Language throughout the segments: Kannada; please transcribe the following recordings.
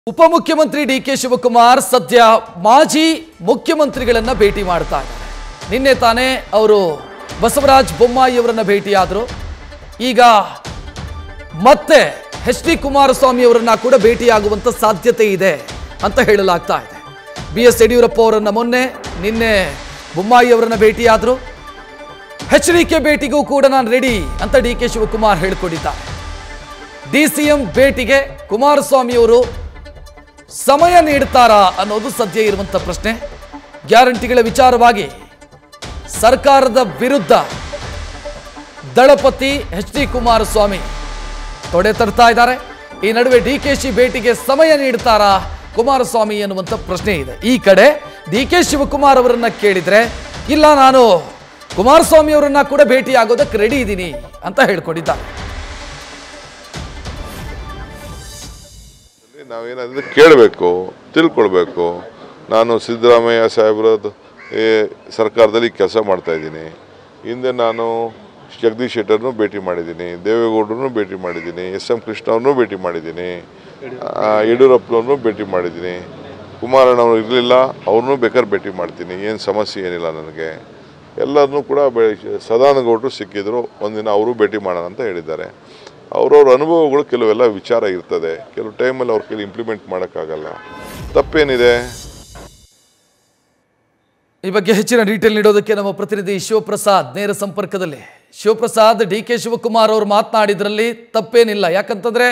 ಉಪಮುಖ್ಯಮಂತ್ರಿ ಡಿ ಕೆ ಶಿವಕುಮಾರ್ ಸದ್ಯ ಮಾಜಿ ಮುಖ್ಯಮಂತ್ರಿಗಳನ್ನ ಭೇಟಿ ಮಾಡ್ತಾ ಇದ್ದಾರೆ ನಿನ್ನೆ ತಾನೇ ಅವರು ಬಸವರಾಜ ಬೊಮ್ಮಾಯಿ ಅವರನ್ನ ಭೇಟಿಯಾದರು ಈಗ ಮತ್ತೆ ಎಚ್ ಡಿ ಕುಮಾರಸ್ವಾಮಿ ಅವರನ್ನ ಕೂಡ ಭೇಟಿಯಾಗುವಂತ ಸಾಧ್ಯತೆ ಇದೆ ಅಂತ ಹೇಳಲಾಗ್ತಾ ಇದೆ ಬಿ ಎಸ್ ಯಡಿಯೂರಪ್ಪ ಅವರನ್ನ ಮೊನ್ನೆ ನಿನ್ನೆ ಬೊಮ್ಮಾಯಿ ಅವರನ್ನ ಭೇಟಿಯಾದರು ಎಚ್ ಡಿ ಕೆ ಭೇಟಿಗೂ ಕೂಡ ನಾನು ರೆಡಿ ಅಂತ ಡಿ ಕೆ ಶಿವಕುಮಾರ್ ಹೇಳಿಕೊಂಡಿದ್ದಾರೆ ಡಿ ಸಿ ಎಂ ಭೇಟಿಗೆ ಕುಮಾರಸ್ವಾಮಿ ಅವರು ಸಮಯ ನೀಡ್ತಾರಾ ಅನ್ನೋದು ಸದ್ಯ ಇರುವಂತ ಪ್ರಶ್ನೆ ಗ್ಯಾರಂಟಿಗಳ ವಿಚಾರವಾಗಿ ಸರ್ಕಾರದ ವಿರುದ್ಧ ದಳಪತಿ ಎಚ್ ಡಿ ಕುಮಾರಸ್ವಾಮಿ ತೊಡೆ ತರ್ತಾ ಇದ್ದಾರೆ ಈ ನಡುವೆ ಡಿ ಕೆ ಶಿ ಭೇಟಿಗೆ ಸಮಯ ನೀಡ್ತಾರಾ ಕುಮಾರಸ್ವಾಮಿ ಎನ್ನುವಂತ ಪ್ರಶ್ನೆ ಇದೆ ಈ ಕಡೆ ಡಿ ಕೆ ಶಿವಕುಮಾರ್ ಅವರನ್ನ ಕೇಳಿದ್ರೆ ಇಲ್ಲ ನಾನು ಕುಮಾರಸ್ವಾಮಿ ಅವರನ್ನ ಕೂಡ ಭೇಟಿ ಆಗೋದಕ್ಕೆ ರೆಡಿ ಇದ್ದೀನಿ ಅಂತ ಹೇಳ್ಕೊಂಡಿದ್ದಾರೆ ನಾವೇನಾದರೂ ಕೇಳಬೇಕು ತಿಳ್ಕೊಳ್ಬೇಕು ನಾನು ಸಿದ್ದರಾಮಯ್ಯ ಸಾಹೇಬ್ರದ್ದು ಈ ಸರ್ಕಾರದಲ್ಲಿ ಕೆಲಸ ಮಾಡ್ತಾ ಇದ್ದೀನಿ ಹಿಂದೆ ನಾನು ಜಗದೀಶ್ ಶೆಟ್ಟರ್ನು ಭೇಟಿ ಮಾಡಿದ್ದೀನಿ ದೇವೇಗೌಡರನ್ನು ಭೇಟಿ ಮಾಡಿದ್ದೀನಿ ಎಸ್ ಎಂ ಕೃಷ್ಣ ಅವ್ರನ್ನೂ ಭೇಟಿ ಮಾಡಿದ್ದೀನಿ ಆ, ಯಡಿಯೂರಪ್ಪನವ್ರನ್ನೂ ಭೇಟಿ ಮಾಡಿದ್ದೀನಿ ಕುಮಾರಣ್ಣವ್ರು ಇರಲಿಲ್ಲ ಅವ್ರನ್ನೂ ಬೇಕಾದ್ರೆ ಭೇಟಿ ಮಾಡ್ತೀನಿ ಏನು ಸಮಸ್ಯೆ ಏನಿಲ್ಲ ನನಗೆ ಎಲ್ಲರನ್ನೂ ಕೂಡ ಬೆ ಸದಾನಗೌಡರು ಸಿಕ್ಕಿದ್ರು ಒಂದಿನ ಅವರು ಭೇಟಿ ಮಾಡೋಣ ಅಂತ ಹೇಳಿದ್ದಾರೆ ಅವ್ರವ್ರ ಅನುಭವಗಳು ಕೆಲವೆಲ್ಲ ವಿಚಾರ ಇರ್ತದೆ ಕೆಲವು ಟೈಮಲ್ಲಿ ಅವ್ರ ಕೈಲಿ ಇಂಪ್ಲಿಮೆಂಟ್ ಮಾಡೋಕ್ಕಾಗಲ್ಲ ತಪ್ಪೇನಿದೆ ಈ ಬಗ್ಗೆ ಹೆಚ್ಚಿನ ಡೀಟೇಲ್ ನೀಡೋದಕ್ಕೆ ನಮ್ಮ ಪ್ರತಿನಿಧಿ ಶಿವಪ್ರಸಾದ್ ನೇರ ಸಂಪರ್ಕದಲ್ಲಿ ಶಿವಪ್ರಸಾದ್ ಡಿ ಕೆ ಶಿವಕುಮಾರ್ ಅವರು ಮಾತನಾಡಿದ್ರಲ್ಲಿ ತಪ್ಪೇನಿಲ್ಲ ಯಾಕಂತಂದ್ರೆ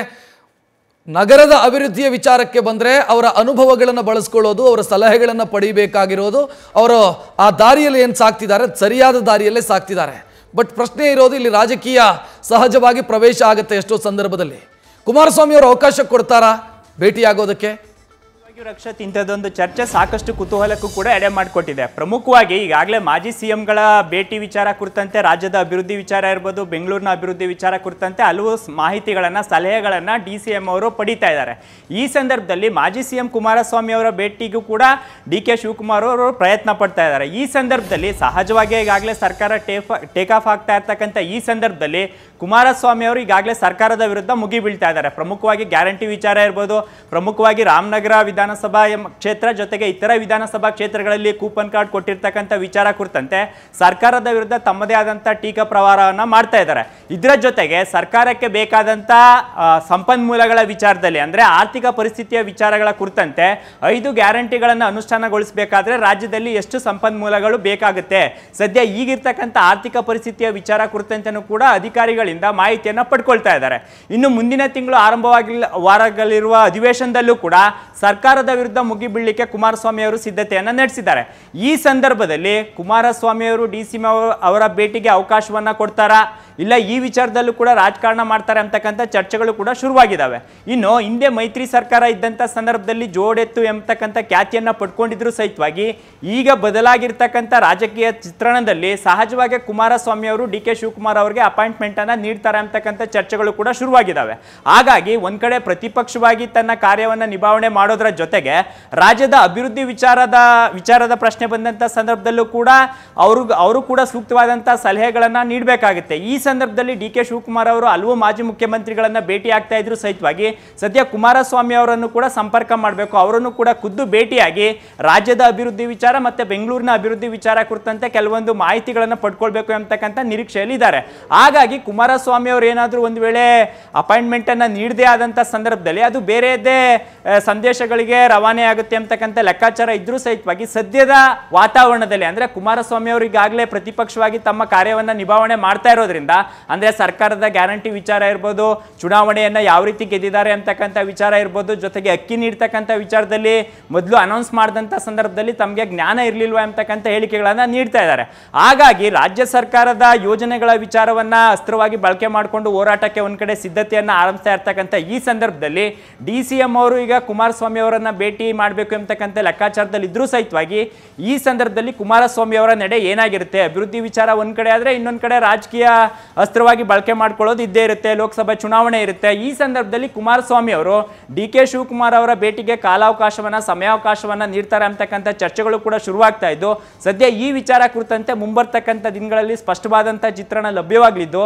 ನಗರದ ಅಭಿವೃದ್ಧಿಯ ವಿಚಾರಕ್ಕೆ ಬಂದ್ರೆ ಅವರ ಅನುಭವಗಳನ್ನು ಬಳಸ್ಕೊಳ್ಳೋದು ಅವರ ಸಲಹೆಗಳನ್ನು ಪಡಿಬೇಕಾಗಿರೋದು ಅವರು ಆ ದಾರಿಯಲ್ಲಿ ಏನು ಸಾಕ್ತಿದ್ದಾರೆ ಅದ್ ಸರಿಯಾದ ದಾರಿಯಲ್ಲೇ ಸಾಕ್ತಿದ್ದಾರೆ ಬಟ್ ಪ್ರಶ್ನೆ ಇರೋದು ಇಲ್ಲಿ ರಾಜಕೀಯ ಸಹಜವಾಗಿ ಪ್ರವೇಶ ಆಗುತ್ತೆ ಎಷ್ಟೋ ಸಂದರ್ಭದಲ್ಲಿ ಕುಮಾರಸ್ವಾಮಿ ಅವರು ಅವಕಾಶ ಕೊಡ್ತಾರಾ ಭೇಟಿಯಾಗೋದಕ್ಕೆ ನಿಜವಾಗಿಯೂ ರಕ್ಷತ್ ಇಂಥದ್ದೊಂದು ಚರ್ಚೆ ಸಾಕಷ್ಟು ಕುತೂಹಲಕ್ಕೂ ಕೂಡ ಎಡೆ ಮಾಡಿಕೊಟ್ಟಿದೆ ಪ್ರಮುಖವಾಗಿ ಈಗಾಗಲೇ ಮಾಜಿ ಸಿ ಎಂಗಳ ಭೇಟಿ ವಿಚಾರ ಕುರಿತಂತೆ ರಾಜ್ಯದ ಅಭಿವೃದ್ಧಿ ವಿಚಾರ ಇರ್ಬೋದು ಬೆಂಗಳೂರಿನ ಅಭಿವೃದ್ಧಿ ವಿಚಾರ ಕುರಿತಂತೆ ಹಲವು ಸ್- ಮಾಹಿತಿಗಳನ್ನು ಸಲಹೆಗಳನ್ನು ಡಿ ಸಿ ಎಂ ಅವರು ಪಡಿತಾ ಇದ್ದಾರೆ ಈ ಸಂದರ್ಭದಲ್ಲಿ ಮಾಜಿ ಸಿ ಎಂ ಕುಮಾರಸ್ವಾಮಿ ಅವರ ಭೇಟಿಗೂ ಕೂಡ ಡಿ ಕೆ ಶಿವಕುಮಾರ್ ಅವರು ಪ್ರಯತ್ನ ಪಡ್ತಾ ಇದ್ದಾರೆ ಈ ಸಂದರ್ಭದಲ್ಲಿ ಸಹಜವಾಗಿ ಈಗಾಗಲೇ ಸರ್ಕಾರ ಟೇಫ್ ಟೇಕ್ ಆಫ್ ಆಗ್ತಾ ಇರ್ತಕ್ಕಂಥ ಈ ಸಂದರ್ಭದಲ್ಲಿ ಕುಮಾರಸ್ವಾಮಿ ಅವರು ಈಗಾಗಲೇ ಸರ್ಕಾರದ ವಿರುದ್ಧ ಮುಗಿ ಬೀಳ್ತಾ ಇದ್ದಾರೆ ಪ್ರಮುಖವಾಗಿ ಗ್ಯಾರಂಟಿ ವಿಚಾರ ಇರ್ಬೋದು ಪ್ರಮುಖವಾಗಿ ರಾಮನಗರ ವಿಧಾನಸಭಾ ಎಂ- ಕ್ಷೇತ್ರ ಜೊತೆಗೆ ಇತರ ವಿಧಾನಸಭಾ ಕ್ಷೇತ್ರಗಳಲ್ಲಿ ಕೂಪನ್ ಕಾರ್ಡ್ ಕೊಟ್ಟಿರ್ತಕ್ಕಂಥ ವಿಚಾರ ಕುರಿತಂತೆ ಸರ್ಕಾರದ ವಿರುದ್ಧ ತಮ್ಮದೇ ಆದಂಥ ಟೀಕಾ ಪ್ರವಾರವನ್ನು ಮಾಡ್ತಾ ಇದ್ದಾರೆ ಇದರ ಜೊತೆಗೆ ಸರ್ಕಾರಕ್ಕೆ ಬೇಕಾದಂಥ ಆ, ಸಂಪನ್ಮೂಲಗಳ ವಿಚಾರದಲ್ಲಿ ಅಂದರೆ ಆರ್ಥಿಕ ಪರಿಸ್ಥಿತಿಯ ವಿಚಾರಗಳ ಕುರಿತಂತೆ ಐದು ಗ್ಯಾರಂಟಿಗಳನ್ನು ಅನುಷ್ಠಾನಗೊಳಿಸಬೇಕಾದ್ರೆ ರಾಜ್ಯದಲ್ಲಿ ಎಷ್ಟು ಸಂಪನ್ಮೂಲಗಳು ಬೇಕಾಗುತ್ತೆ ಸದ್ಯ ಈಗಿರ್ತಕ್ಕಂಥ ಆರ್ಥಿಕ ಪರಿಸ್ಥಿತಿಯ ವಿಚಾರ ಕುರಿತಂತೆನೂ ಕೂಡ ಅಧಿಕಾರಿಗಳಿಂದ ಮಾಹಿತಿಯನ್ನು ಪಡ್ಕೊಳ್ತಾ ಇದ್ದಾರೆ ಇನ್ನು ಮುಂದಿನ ತಿಂಗಳು ಆರಂಭವಾಗಿಲ್ಲ ವಾರಗಳಿರುವ ಅಧಿವೇಶನದಲ್ಲೂ ಕೂಡ ಸರ್ಕಾರದ ವಿರುದ್ಧ ಮುಗಿಬೀಳಲಿಕ್ಕೆ ಕುಮಾರಸ್ವಾಮಿ ಅವರು ಸಿದ್ಧತೆಯನ್ನು ನಡೆಸಿದ್ದಾರೆ ಈ ಸಂದರ್ಭದಲ್ಲಿ ಕುಮಾರಸ್ವಾಮಿ ಅವರು ಡಿ ಸಿ ಅವರ ಭೇಟಿಗೆ ಅವಕಾಶವನ್ನ ಕೊಡ್ತಾರಾ ಇಲ್ಲ ಈ ವಿಚಾರದಲ್ಲೂ ಕೂಡ ರಾಜಕಾರಣ ಮಾಡ್ತಾರೆ ಅಂತಕ್ಕಂಥ ಚರ್ಚೆಗಳು ಕೂಡ ಶುರುವಾಗಿದ್ದಾವೆ ಇನ್ನು ಹಿಂದೆ ಮೈತ್ರಿ ಸರ್ಕಾರ ಇದ್ದಂಥ ಸಂದರ್ಭದಲ್ಲಿ ಜೋಡೆತ್ತು ಎಂಬತಕ್ಕಂಥ ಖ್ಯಾತಿಯನ್ನ ಪಡ್ಕೊಂಡಿದ್ರು ಸಹಿತವಾಗಿ ಈಗ ಬದಲಾಗಿರ್ತಕ್ಕಂಥ ರಾಜಕೀಯ ಚಿತ್ರಣದಲ್ಲಿ ಸಹಜವಾಗಿ ಕುಮಾರಸ್ವಾಮಿ ಅವರು ಡಿ ಕೆ ಶಿವಕುಮಾರ್ ಅವರಿಗೆ ಅಪಾಯಿಂಟ್ಮೆಂಟ್ ಅನ್ನ ನೀಡ್ತಾರೆ ಅಂತಕ್ಕಂಥ ಚರ್ಚೆಗಳು ಕೂಡ ಶುರುವಾಗಿದ್ದಾವೆ ಹಾಗಾಗಿ ಒಂದ್ ಕಡೆ ಪ್ರತಿಪಕ್ಷವಾಗಿ ತನ್ನ ಕಾರ್ಯವನ್ನ ನಿಭಾವಣೆ ಮಾಡೋದ್ರ ಜೊತೆಗೆ ರಾಜ್ಯದ ಅಭಿವೃದ್ಧಿ ವಿಚಾರದ ವಿಚಾರದ ಪ್ರಶ್ನೆ ಬಂದಂತ ಸಂದರ್ಭದಲ್ಲೂ ಕೂಡ ಅವರು ಅವರು ಕೂಡ ಸೂಕ್ತವಾದಂತಹ ಸಲಹೆಗಳನ್ನ ನೀಡಬೇಕಾಗುತ್ತೆ ಈ ಸಂದರ್ಭದಲ್ಲಿ ಡಿ ಕೆ ಶಿವಕುಮಾರ್ ಅವರು ಹಲವು ಮಾಜಿ ಮುಖ್ಯಮಂತ್ರಿಗಳನ್ನ ಭೇಟಿ ಆಗ್ತಾ ಇದ್ರು ಸಹಿತವಾಗಿ ಸದ್ಯ ಕುಮಾರಸ್ವಾಮಿ ಅವರನ್ನು ಕೂಡ ಸಂಪರ್ಕ ಮಾಡಬೇಕು ಅವರನ್ನು ಕೂಡ ಖುದ್ದು ಭೇಟಿಯಾಗಿ ರಾಜ್ಯದ ಅಭಿವೃದ್ಧಿ ವಿಚಾರ ಮತ್ತೆ ಬೆಂಗಳೂರಿನ ಅಭಿವೃದ್ಧಿ ವಿಚಾರ ಕುರಿತಂತೆ ಕೆಲವೊಂದು ಮಾಹಿತಿಗಳನ್ನು ಪಡ್ಕೊಳ್ಬೇಕು ಅಂತಕ್ಕಂಥ ನಿರೀಕ್ಷೆಯಲ್ಲಿ ಇದ್ದಾರೆ ಹಾಗಾಗಿ ಕುಮಾರಸ್ವಾಮಿ ಅವರು ಏನಾದರೂ ಒಂದು ವೇಳೆ ಅಪಾಯಿಂಟ್ಮೆಂಟ್ ಅನ್ನ ನೀಡದೇ ಆದಂಥ ಸಂದರ್ಭದಲ್ಲಿ ಅದು ಬೇರೆಯದೇ ಆ, ಸಂದೇಶಗಳಿಗೆ ರವಾನೆ ಆಗುತ್ತೆ ಅಂತಕ್ಕಂಥ ಲೆಕ್ಕಾಚಾರ ಇದ್ರೂ ಸಹಿತವಾಗಿ ಸದ್ಯದ ವಾತಾವರಣದಲ್ಲಿ ಅಂದ್ರೆ ಕುಮಾರಸ್ವಾಮಿ ಅವರು ಈಗಾಗಲೇ ಪ್ರತಿಪಕ್ಷವಾಗಿ ತಮ್ಮ ಕಾರ್ಯವನ್ನ ನಿಭಾವಣೆ ಮಾಡ್ತಾ ಇರೋದ್ರಿಂದ ಅಂದ್ರೆ ಸರ್ಕಾರದ ಗ್ಯಾರಂಟಿ ವಿಚಾರ ಇರ್ಬೋದು ಚುನಾವಣೆಯನ್ನ ಯಾವ ರೀತಿ ಗೆದ್ದಿದ್ದಾರೆ ಅಂತಕ್ಕಂಥ ವಿಚಾರ ಇರ್ಬೋದು ಜೊತೆಗೆ ಅಕ್ಕಿ ನೀಡ್ತಕ್ಕಂಥ ವಿಚಾರದಲ್ಲಿ ಮೊದಲು ಅನೌನ್ಸ್ ಮಾಡಿದಂಥ ಸಂದರ್ಭದಲ್ಲಿ ತಮಗೆ ಜ್ಞಾನ ಇರಲಿಲ್ವಾ ಅಂತಕ್ಕಂಥ ಹೇಳಿಕೆಗಳನ್ನ ನೀಡ್ತಾ ಇದ್ದಾರೆ ಹಾಗಾಗಿ ರಾಜ್ಯ ಸರ್ಕಾರದ ಯೋಜನೆಗಳ ವಿಚಾರವನ್ನ ಅಸ್ತ್ರವಾಗಿ ಬಳಕೆ ಮಾಡಿಕೊಂಡು ಹೋರಾಟಕ್ಕೆ ಒಂದ್ ಕಡೆ ಸಿದ್ಧತೆಯನ್ನ ಆರಂಭಿಸ್ತಾ ಇರ್ತಕ್ಕಂಥ ಈ ಸಂದರ್ಭದಲ್ಲಿ ಡಿ ಸಿ ಎಂ ಅವರು ಈಗ ಕುಮಾರಸ್ವಾಮಿ ಅವರನ್ನ ಭೇಟಿ ಮಾಡಬೇಕು ಎಂಬತಕ್ಕಂಥ ಲೆಕ್ಕಾಚಾರದಲ್ಲಿ ಇದ್ರೂ ಸಹಿತವಾಗಿ ಈ ಸಂದರ್ಭದಲ್ಲಿ ಕುಮಾರಸ್ವಾಮಿ ಅವರ ನಡೆ ಏನಾಗಿರುತ್ತೆ ಅಭಿವೃದ್ಧಿ ವಿಚಾರ ಒಂದ್ ಕಡೆ ಆದ್ರೆ ಇನ್ನೊಂದ್ ಕಡೆ ರಾಜಕೀಯ ಅಸ್ತ್ರವಾಗಿ ಬಳಕೆ ಮಾಡ್ಕೊಳ್ಳೋದು ಇದ್ದೇ ಇರುತ್ತೆ ಲೋಕಸಭಾ ಚುನಾವಣೆ ಇರುತ್ತೆ ಈ ಸಂದರ್ಭದಲ್ಲಿ ಕುಮಾರಸ್ವಾಮಿ ಅವರು ಡಿ ಕೆ ಶಿವಕುಮಾರ್ ಅವರ ಭೇಟಿಗೆ ಕಾಲಾವಕಾಶವನ್ನ ಸಮಯಾವಕಾಶವನ್ನ ನೀಡ್ತಾರೆ ಅಂತಕ್ಕಂಥ ಚರ್ಚೆಗಳು ಕೂಡ ಶುರುವಾಗ್ತಾ ಇದ್ದು ಸದ್ಯ ಈ ವಿಚಾರ ಕುರಿತಂತೆ ಮುಂಬರ್ತಕ್ಕಂಥ ದಿನಗಳಲ್ಲಿ ಸ್ಪಷ್ಟವಾದಂಥ ಚಿತ್ರಣ ಲಭ್ಯವಾಗಲಿದ್ದು ಸದ್ಯ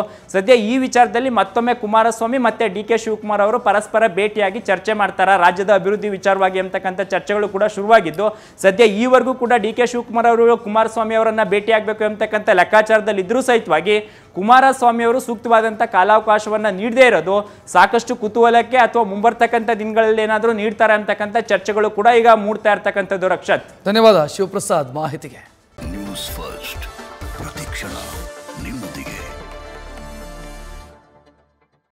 ಸದ್ಯ ಈ ವಿಚಾರದಲ್ಲಿ ಮತ್ತೊಮ್ಮೆ ಕುಮಾರಸ್ವಾಮಿ ಮತ್ತೆ ಡಿ ಕೆ ಶಿವಕುಮಾರ್ ಅವರು ಪರಸ್ಪರ ಭೇಟಿಯಾಗಿ ಚರ್ಚೆ ಮಾಡ್ತಾರ ರಾಜ್ಯದ ಅಭಿವೃದ್ಧಿ ವಿಚಾರವಾಗಿ ಅಂತಕ್ಕಂಥ ಚರ್ಚೆಗಳು ಕೂಡ ಶುರುವಾಗಿದ್ದು ಸದ್ಯ ಈವರೆಗೂ ಕೂಡ ಡಿ ಕೆ ಶಿವಕುಮಾರ್ ಅವರು ಕುಮಾರಸ್ವಾಮಿ ಅವರನ್ನ ಭೇಟಿಯಾಗಬೇಕು ಎಂಬತಕ್ಕಂಥ ಲೆಕ್ಕಾಚಾರದಲ್ಲಿ ಇದ್ರೂ ಸಹಿತವಾಗಿ ಕುಮಾರಸ್ವಾಮಿ ಅವರು ಸೂಕ್ತವಾದಂಥ ಕಾಲಾವಕಾಶವನ್ನ ನೀಡದೇ ಇರೋದು ಸಾಕಷ್ಟು ಕುತೂಹಲಕ್ಕೆ ಅಥವಾ ಮುಂಬರ್ತಕ್ಕಂಥ ದಿನಗಳಲ್ಲಿ ಏನಾದರೂ ನೀಡ್ತಾರೆ ಅಂತಕ್ಕಂಥ ಚರ್ಚೆಗಳು ಕೂಡ ಈಗ ಮೂಡ್ತಾ ಇರ್ತಕ್ಕಂಥದ್ದು ರಕ್ಷತ್ ಧನ್ಯವಾದ ಶಿವಪ್ರಸಾದ್ ಮಾಹಿತಿಗೆ ನ್ಯೂಸ್ ಫಸ್ಟ್ ಪ್ರತಿಕ್ಷಣ ನಿಮ್ಮ